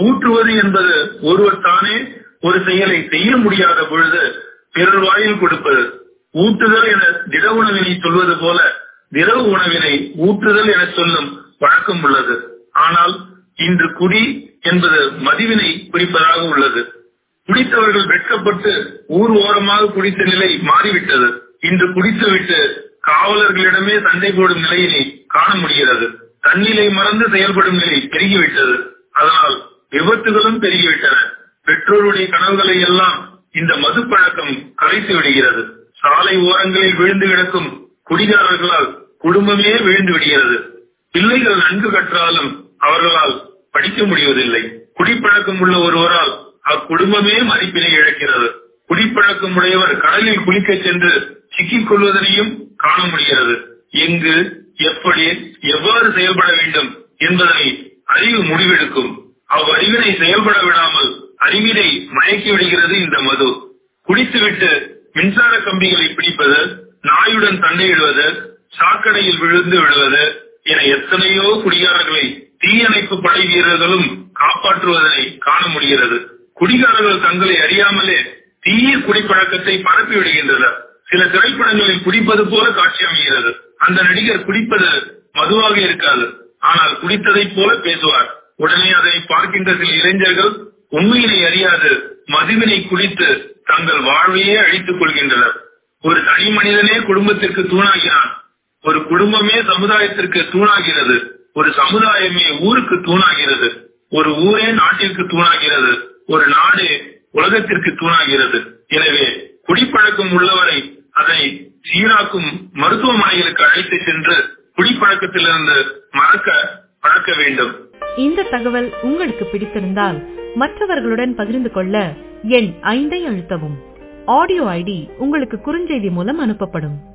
ஊற்றுவது என்பது ஒருவர் தானே ஒரு செயலை செய்ய முடியாத பொழுது பிறர் வாயில் கொடுப்பது ஊட்டுதல் என திட உணவினை சொல்வது போல திரவ உணவினை ஊற்றுதல் என சொல்லும் வழக்கம் உள்ளது ஆனால் இன்று குடி என்பது மதிவினை குறிப்பதாக உள்ளது குடித்தவர்கள் வெட்கப்பட்டு ஊர் ஓரமாக குடித்த நிலை மாறிவிட்டது இன்று குடித்துவிட்டு காவலர்களிடமே சண்டை போடும் நிலையினை காண முடிகிறது தன்னிலை மறந்து செயல்படும் நிலை பெருகிவிட்டது அதனால் விபத்துகளும் பெருகிவிட்டன பெற்றோருடைய கனவுகளை எல்லாம் இந்த மது பழக்கம் கலைத்து விடுகிறது சாலை ஓரங்களில் விழுந்து கிடக்கும் குடிகாரர்களால் குடும்பமே விழுந்து விடுகிறது பிள்ளைகள் நன்கு கற்றாலும் அவர்களால் படிக்க முடிவதில்லை குடிப்பழக்கம் உள்ள ஒருவரால் அக்குடும்பமே மதிப்பினை இழக்கிறது குடிப்பழக்கம் உடையவர் கடலில் குளிக்க சென்று சிக்கிக் கொள்வதனையும் காண முடிகிறது எங்கு எப்படி எவ்வாறு செயல்பட வேண்டும் என்பதனை அறிவு முடிவெடுக்கும் அவ்வறிவினை செயல்பட விடாமல் அறிவினை மயக்கி விடுகிறது இந்த மது குடித்துவிட்டு மின்சார கம்பிகளை பிடிப்பது நாயுடன் சண்டையிடுவது சாக்கடையில் விழுந்து விடுவது என எத்தனையோ குடிகாரர்களை தீயணைப்பு படை வீரர்களும் காப்பாற்றுவதனை காண முடிகிறது குடிகாரர்கள் தங்களை அறியாமலே தீய குடிப்பழக்கத்தை பரப்பி விடுகின்றனர் சில திரைப்படங்களில் குடிப்பது போல காட்சி அமைகிறது அந்த நடிகர் குடிப்பது மதுவாக இருக்காது ஆனால் குடித்ததை போல பேசுவார் உடனே அதை பார்க்கின்ற சில இளைஞர்கள் உண்மையினை அறியாது மதுவினை குடித்து தங்கள் வாழ்வையே அழித்துக் கொள்கின்றனர் ஒரு தனி மனிதனே குடும்பத்திற்கு தூணாகிறான் ஒரு குடும்பமே சமுதாயத்திற்கு தூணாகிறது ஒரு சமுதாயமே ஊருக்கு தூணாகிறது ஒரு ஊரே நாட்டிற்கு தூணாகிறது ஒரு நாடு உலகத்திற்கு தூணாகிறது எனவே குடிப்பழக்கம் உள்ளவரை அதனை சீராக்கும் மருத்துவமனைகளுக்கு அழைத்து சென்று குடிப்பழக்கத்திலிருந்து மறக்க பழக்க வேண்டும் இந்த தகவல் உங்களுக்கு பிடித்திருந்தால் மற்றவர்களுடன் பகிர்ந்து கொள்ள எண் ஐந்தை அழுத்தவும் ஆடியோ ஐடி உங்களுக்கு குறுஞ்செய்தி மூலம் அனுப்பப்படும்